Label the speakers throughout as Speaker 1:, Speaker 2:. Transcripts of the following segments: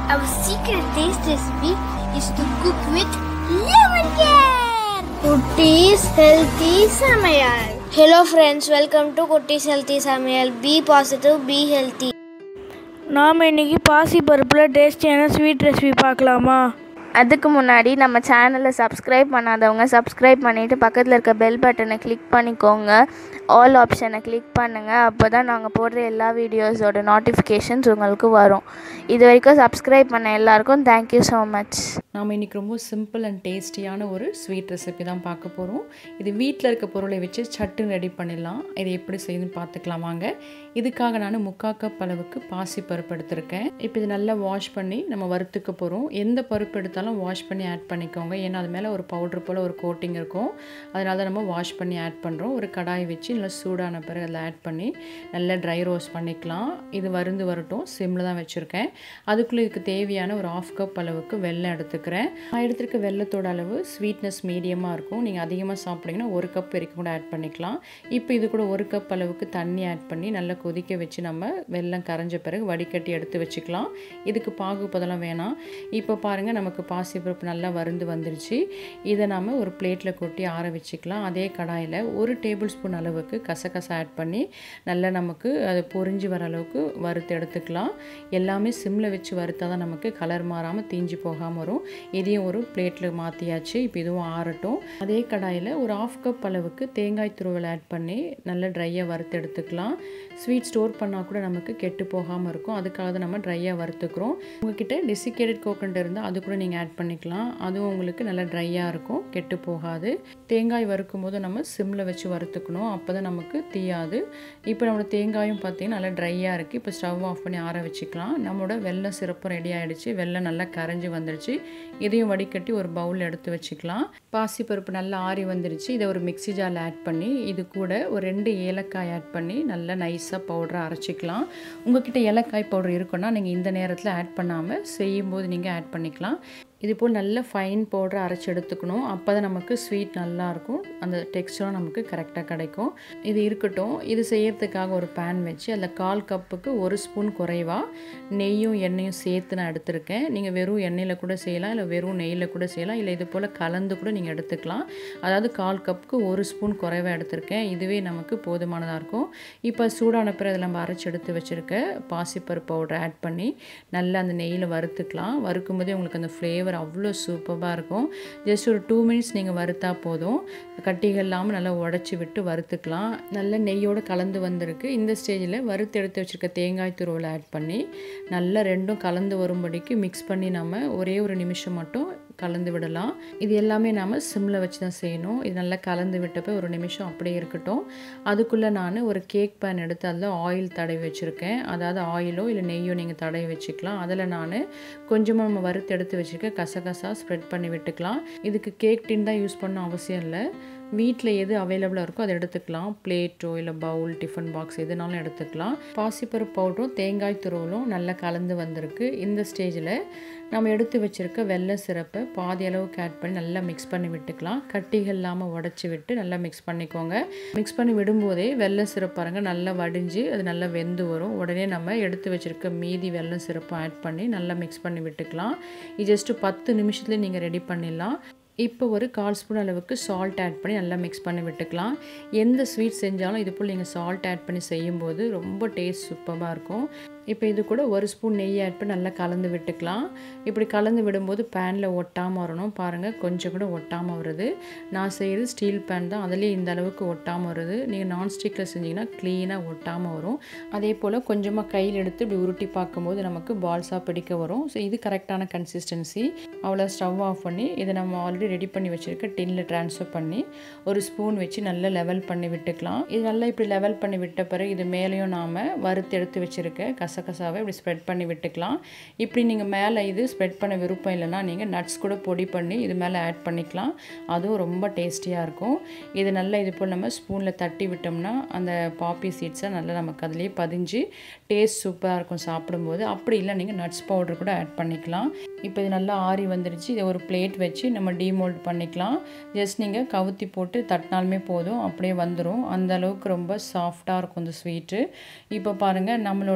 Speaker 1: Our secret taste recipe is to cook with lemon care. Kutti's Healthy Samayal. Hello friends, welcome to Kutti's Healthy Samayal. Be positive, be healthy.
Speaker 2: நாம் இன்னைக்கு பாசி பருப்பில் டேஸ்டியான sweet recipe பார்க்கலாமா
Speaker 3: அதுக்கு முன்னாடி நம்ம சேனலை சப்ஸ்கிரைப் பண்ணாதவங்க சப்ஸ்கிரைப் பண்ணிவிட்டு பக்கத்தில் இருக்க பெல் பட்டனை கிளிக் பண்ணிக்கோங்க ஆல் ஆப்ஷனை கிளிக் பண்ணுங்கள் அப்போ தான் நாங்கள் போடுற எல்லா வீடியோஸோட நோட்டிஃபிகேஷன்ஸ் உங்களுக்கு வரும் இது வரைக்கும் சப்ஸ்கிரைப் பண்ண எல்லாருக்கும் தேங்க்யூ ஸோ மச்
Speaker 4: நாம் இன்றைக்கி ரொம்ப சிம்பிள் அண்ட் டேஸ்டியான ஒரு ஸ்வீட் ரெசிபி தான் பார்க்க போகிறோம் இது வீட்டில் இருக்க பொருளை வச்சு சட்டுன்னு ரெடி பண்ணிடலாம் இது எப்படி செய்யுதுன்னு பார்த்துக்கலாம் வாங்க இதுக்காக நான் முக்கால் கப் அளவுக்கு பாசி பருப்பு எடுத்திருக்கேன் இப்போ இது நல்லா வாஷ் பண்ணி நம்ம வறுத்துக்க போகிறோம் எந்த பருப்பு எடுத்தாலும் வாஷ் பண்ணி ஆட் பண்ணிக்கோங்க ஏன்னா அது மேலே ஒரு பவுட்ரு போல் ஒரு கோட்டிங் இருக்கும் அதனால தான் நம்ம வாஷ் பண்ணி ஆட் பண்ணுறோம் ஒரு கடாய் வச்சு நல்லா சூடான பிறகு அதில் ஆட் பண்ணி நல்லா ட்ரை ரோஸ்ட் பண்ணிக்கலாம் இது வருந்து வரட்டும் சிம்மில் தான் வச்சுருக்கேன் அதுக்குள்ளே இதுக்கு தேவையான ஒரு ஆஃப் கப் அளவுக்கு வெல்லம் எடுத்துக்கிறேன் நான் எடுத்துருக்க வெள்ளத்தோட அளவு ஸ்வீட்னஸ் மீடியமாக இருக்கும் நீங்கள் அதிகமாக சாப்பிட்டீங்கன்னா ஒரு கப் வரைக்கும் கூட ஆட் பண்ணிக்கலாம் இப்போ இது கூட ஒரு கப் அளவுக்கு தண்ணி ஆட் பண்ணி நல்லா கொதிக்க வச்சு நம்ம வெல்லம் கரைஞ்ச பிறகு வடிகட்டி எடுத்து வச்சுக்கலாம் இதுக்கு பாகு பதெல்லாம் வேணாம் இப்போ பாருங்கள் நமக்கு பாசிப்பருப்பு நல்லா வருந்து வந்துருச்சு இதை நாம் ஒரு பிளேட்டில் கொட்டி ஆற வச்சுக்கலாம் அதே கடாயில் ஒரு டேபிள் ஸ்பூன் அளவுக்கு கசகசா ஆட் பண்ணி நல்லா நமக்கு அது பொரிஞ்சு வர அளவுக்கு வறுத்து எடுத்துக்கலாம் எல்லாமே சிம்மில் வச்சு வறுத்தா தான் நமக்கு கலர் மாறாமல் தீஞ்சு போகாமல் வரும் இதையும் ஒரு பிளேட்டில் மாற்றியாச்சு இப்போ இதுவும் ஆறட்டும் அதே கடாயில் ஒரு ஆஃப் கப் அளவுக்கு தேங்காய் துருவல் ஆட் பண்ணி நல்லா ட்ரையாக வறுத்து எடுத்துக்கலாம் ஸ்வீட் ஸ்டோர் பண்ணால் கூட நமக்கு கெட்டு போகாமல் இருக்கும் அதுக்காக தான் நம்ம ட்ரையாக வறுத்துக்கிறோம் உங்ககிட்ட டெசிகேட்டட் கோகனட் இருந்தால் அது கூட நீங்கள் ஆட் பண்ணிக்கலாம் அதுவும் உங்களுக்கு நல்லா ட்ரையாக இருக்கும் கெட்டு போகாது தேங்காய் வறுக்கும் போது நம்ம சிம்மில் வச்சு வறுத்துக்கணும் அப்போ தான் நமக்கு தீயாது இப்போ நம்மளோட தேங்காயும் பார்த்தீங்கன்னா நல்லா ட்ரையாக இருக்குது இப்போ ஸ்டவ் ஆஃப் பண்ணி ஆற வச்சுக்கலாம் நம்மளோட வெள்ளை சிறப்பும் ரெடி ஆகிடுச்சு வெள்ளம் நல்லா கரைஞ்சி வந்துடுச்சு இதையும் வடிகட்டி ஒரு பவுலில் எடுத்து வச்சுக்கலாம் பாசிப்பருப்பு நல்லா ஆறி வந்துடுச்சு இதை ஒரு மிக்ஸி ஜாரில் ஆட் பண்ணி இது கூட ஒரு ரெண்டு ஏலக்காய் ஆட் பண்ணி நல்லா நைஸாக பவுடரை அரைச்சிக்கலாம் உங்ககிட்ட ஏலக்காய் பவுடர் இருக்குன்னா நீங்கள் இந்த நேரத்தில் ஆட் பண்ணாமல் செய்யும்போது நீங்கள் ஆட் பண்ணிக்கலாம் இது போல் நல்ல ஃபைன் பவுடரை அரைச்சி எடுத்துக்கணும் அப்போ தான் நமக்கு ஸ்வீட் நல்லாயிருக்கும் அந்த டெக்ஸ்டரும் நமக்கு கரெக்டாக கிடைக்கும் இது இருக்கட்டும் இது செய்யறதுக்காக ஒரு பேன் வச்சு அதில் கால் கப்புக்கு ஒரு ஸ்பூன் குறைவாக நெய்யும் எண்ணெயும் சேர்த்து நான் எடுத்திருக்கேன் நீங்கள் வெறும் எண்ணெயில் கூட செய்யலாம் இல்லை வெறும் நெய்யில் கூட செய்யலாம் இல்லை இது போல் கலந்து கூட நீங்கள் எடுத்துக்கலாம் அதாவது கால் கப்புக்கு ஒரு ஸ்பூன் குறைவாக எடுத்திருக்கேன் இதுவே நமக்கு போதுமானதாக இருக்கும் இப்போ சூடான பிறகு அதில் நம்ம அரைச்சி எடுத்து வச்சுருக்க பாசிப்பருப்பு பவுடர் ஆட் பண்ணி நல்லா அந்த நெய்யில் வறுத்துக்கலாம் வறுக்கும் போதே உங்களுக்கு அந்த ஃப்ளேவர் அவ்வளோ சூப்பராக இருக்கும் ஜஸ்ட் ஒரு டூ மினிட்ஸ் நீங்கள் வறுத்தா போதும் கட்டிகள் இல்லாமல் நல்லா உடச்சி விட்டு வறுத்துக்கலாம் நல்ல நெய்யோடு கலந்து வந்திருக்கு இந்த ஸ்டேஜில் வறுத்து எடுத்து வச்சுருக்க தேங்காய் துருவலை ஆட் பண்ணி நல்லா ரெண்டும் கலந்து வரும்படிக்கு மிக்ஸ் பண்ணி நம்ம ஒரே ஒரு நிமிஷம் மட்டும் கலந்து விடலாம் இது எல்லாமே நாம் சிம்மில் வச்சு தான் செய்யணும் இது நல்லா கலந்து விட்டப்போ ஒரு நிமிஷம் அப்படியே இருக்கட்டும் அதுக்குள்ளே நான் ஒரு கேக் பேன் எடுத்து அதில் ஆயில் தடவி வச்சுருக்கேன் அதாவது ஆயிலோ இல்லை நெய்யோ நீங்கள் தடவி வச்சுக்கலாம் அதில் நான் கொஞ்சமாக நம்ம வறுத்து எடுத்து வச்சுருக்க கசகசா ஸ்ப்ரெட் பண்ணி விட்டுக்கலாம் இதுக்கு கேக் டின் தான் யூஸ் பண்ண அவசியம் இல்லை வீட்டில் எது அவைலபிளாக இருக்கோ அதை எடுத்துக்கலாம் பிளேட்டோ இல்லை பவுல் டிஃபன் பாக்ஸ் எதுனாலும் எடுத்துக்கலாம் பாசிப்பருப்பு பவுடரும் தேங்காய் துருவலும் நல்லா கலந்து வந்திருக்கு இந்த ஸ்டேஜில் நம்ம எடுத்து வச்சுருக்க வெள்ளை சிரப்பை பாதி அளவுக்கு ஆட் பண்ணி நல்லா மிக்ஸ் பண்ணி விட்டுக்கலாம் கட்டிகள் இல்லாமல் உடச்சி விட்டு நல்லா மிக்ஸ் பண்ணிக்கோங்க மிக்ஸ் பண்ணி விடும்போதே வெள்ளை சிரப் பாருங்க நல்லா வடிஞ்சு அது நல்லா வெந்து வரும் உடனே நம்ம எடுத்து வச்சுருக்க மீதி வெள்ளை சிரப்பை ஆட் பண்ணி நல்லா மிக்ஸ் பண்ணி விட்டுக்கலாம் இது ஜஸ்ட்டு பத்து நிமிஷத்துலேயே நீங்கள் ரெடி பண்ணிடலாம் இப்போ ஒரு கால் ஸ்பூன் அளவுக்கு சால்ட் ஆட் பண்ணி நல்லா மிக்ஸ் பண்ணி விட்டுக்கலாம் எந்த ஸ்வீட் செஞ்சாலும் இது போல் நீங்கள் சால்ட் ஆட் பண்ணி செய்யும்போது ரொம்ப டேஸ்ட் சூப்பராக இருக்கும் இப்போ இது கூட ஒரு ஸ்பூன் நெய் ஆட் பண்ணி நல்லா கலந்து விட்டுக்கலாம் இப்படி கலந்து விடும்போது பேனில் ஒட்டாமல் வரணும் பாருங்கள் கொஞ்சம் கூட ஒட்டாமல் வருது நான் செய்கிறது ஸ்டீல் பேன் தான் அதுலேயே இந்த அளவுக்கு ஒட்டாமல் வருது நீங்கள் நான்ஸ்டிக்கில் செஞ்சிங்கன்னா க்ளீனாக ஒட்டாமல் வரும் அதே போல் கொஞ்சமாக கையில் எடுத்து இப்படி உருட்டி பார்க்கும்போது நமக்கு பால்ஸாக பிடிக்க வரும் ஸோ இது கரெக்டான கன்சிஸ்டன்சி அவ்வளோ ஸ்டவ் ஆஃப் பண்ணி இதை நம்ம ஆல்ரெடி ரெடி பண்ணி வச்சுருக்க டின்னில் ட்ரான்ஸ்ஃபர் பண்ணி ஒரு ஸ்பூன் வச்சு நல்லா லெவல் பண்ணி விட்டுக்கலாம் இது நல்லா இப்படி லெவல் பண்ணி விட்ட பிறகு இது மேலேயும் நாம் வறுத்து எடுத்து வச்சுருக்க கசகசாவை இப்படி ஸ்ப்ரெட் பண்ணி விட்டுக்கலாம் இப்படி நீங்கள் மேலே இது ஸ்ப்ரெட் பண்ண விருப்பம் இல்லைன்னா நீங்கள் நட்ஸ் கூட பொடி பண்ணி இது மேலே ஆட் பண்ணிக்கலாம் அதுவும் ரொம்ப டேஸ்டியாக இருக்கும் இது நல்லா இது போல் நம்ம ஸ்பூனில் தட்டி விட்டோம்னா அந்த பாப்பி சீட்ஸை நல்லா நமக்கு அதுலேயே பதிஞ்சு டேஸ்ட் சூப்பராக இருக்கும் சாப்பிடும்போது அப்படி இல்லை நீங்கள் நட்ஸ் பவுடர் கூட ஆட் பண்ணிக்கலாம் இப்போ இது நல்லா ஆறி வந்துருச்சு இதை ஒரு பிளேட் வச்சு நம்ம டீமோல்ட் பண்ணிக்கலாம் ஜஸ்ட் நீங்கள் கவுத்தி போட்டு தட்டினாலுமே போதும் அப்படியே வந்துடும் அந்த அளவுக்கு ரொம்ப சாஃப்டாக இருக்கும் இந்த ஸ்வீட்டு இப்போ பாருங்கள் நம்மளோட ஸ்வீட்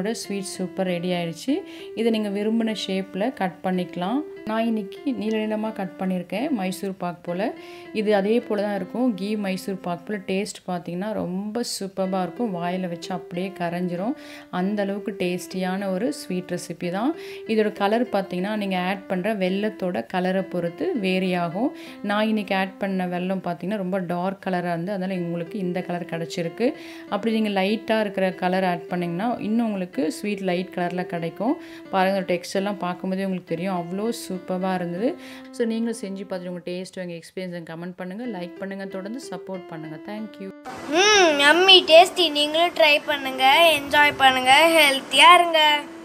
Speaker 4: சூப்பர் ரெடி ஆயிடுச்சு இதை நீங்கள் விரும்பின ஷேப்பில் கட் பண்ணிக்கலாம் நான் இன்னைக்கு நீள நீளமாக கட் பண்ணியிருக்கேன் மைசூர் பாக் போல் இது அதே போல் தான் இருக்கும் கீ மைசூர் பாக் போல் டேஸ்ட் பார்த்தீங்கன்னா ரொம்ப சூப்பராக இருக்கும் வாயில் வச்சு அப்படியே கரைஞ்சிரும் அந்த அளவுக்கு டேஸ்டியான ஒரு ஸ்வீட் ரெசிபி தான் இதோட கலர் பார்த்தீங்கன்னா நீங்கள் ஆட் பண்ணுற வெள்ளத்தோட கலரை பொறுத்து வேரி ஆகும் நான் இன்னைக்கு ஆட் பண்ண வெல்லம் பார்த்தீங்கன்னா ரொம்ப டார்க் கலராக இருந்து அதனால் உங்களுக்கு இந்த கலர் கிடச்சிருக்கு அப்படி நீங்கள் லைட்டாக இருக்கிற கலர் ஆட் பண்ணிங்கன்னா இன்னும் உங்களுக்கு ஸ்வீட் லைட் கலரில் கிடைக்கும் பாருங்கள் டெக்ஸ்டெல்லாம் பார்க்கும்போதே உங்களுக்கு தெரியும் அவ்வளோ சூப்பராக இருந்தது ஸோ நீங்களும் செஞ்சு பார்த்துட்டு உங்கள் டேஸ்ட் உங்கள் எக்ஸ்பீரியன்ஸை கமெண்ட் பண்ணுங்கள் லைக் பண்ணுங்கள் தொடர்ந்து சப்போர்ட் பண்ணுங்கள் தேங்க்யூ
Speaker 1: ம் அம்மி டேஸ்டி நீங்களும் ட்ரை பண்ணுங்க என்ஜாய் பண்ணுங்க ஹெல்த்தியாக இருங்க